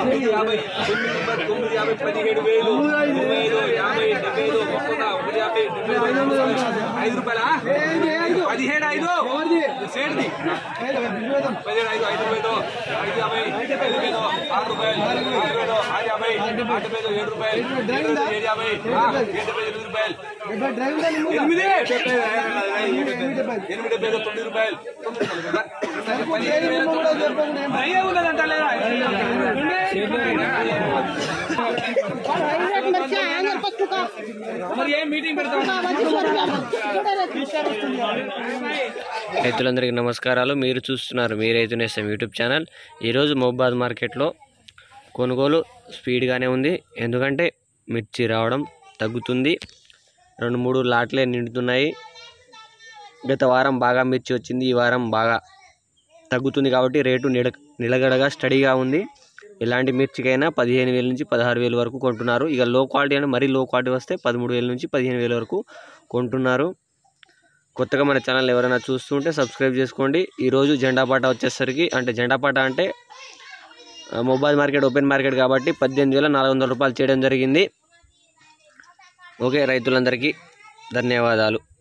తొమ్మిది యాభై తొమ్మిది వందల తొమ్మిది యాభై పదిహేడు వేలు ఇరవై ఐదు యాభై డెబ్బై ఐదు ముప్పై ఒకటి యాభై డెబ్బై ఐదు ఐదు రూపాయలా పదిహేడు ఐదు సేట్ది పదిహేడు ఐదు ఐదు రూపాయలు ఐదు యాభై ఐదు వేలు ఆరు రూపాయలు ఆరు వేలు ఆరు యాభై ఆరు వేలు ఏడు రూపాయలు ఏడు వేలు, ఏడు యాభై ఆ, ఏడు డెబ్బై ఎనిమిది రూపాయలు ఎనిమిది ఎనిమిది డెబ్బై ఐదు తొమ్మిది రూపాయలు తొమ్మిది రూపాయలు కదా పదిహేను వేల తొమ్మిది వందలు. అయ్యే ఉన్నదంట లేదా మరి ఏం మీటింగ్ పెడతాం రైతులందరికీ నమస్కారాలు మీరు చూస్తున్నారు మీ రైతు నేస్తం యూట్యూబ్ ఛానల్ ఈరోజు మహబాద్ మార్కెట్లో కొనుగోలు స్పీడ్గానే ఉంది ఎందుకంటే మిర్చి రావడం తగ్గుతుంది రెండు మూడు లాట్లే నిండుతున్నాయి గత వారం బాగా మిర్చి వచ్చింది ఈ వారం బాగా తగ్గుతుంది కాబట్టి రేటు నిడ నిలగడగా స్టడీగా ఉంది ఎలాంటి మిర్చికైనా పదిహేను వేల నుంచి పదహారు వేల వరకు కొంటున్నారు ఇక లో క్వాలిటీ అని మరీ లో క్వాలిటీ వస్తే పదమూడు వేల నుంచి పదిహేను వేల వరకు కొంటున్నారు కొత్తగా మన ఛానల్ ఎవరైనా చూస్తుంటే సబ్స్క్రైబ్ చేసుకోండి ఈరోజు జెండా పాట వచ్చేసరికి అంటే జెండా పాట అంటే ఆ, మొబైల్ మార్కెట్ ఓపెన్ మార్కెట్ కాబట్టి పద్దెనిమిది వేల నాలుగు వందల రూపాయలు చేయడం జరిగింది ఓకే రైతులందరికీ ధన్యవాదాలు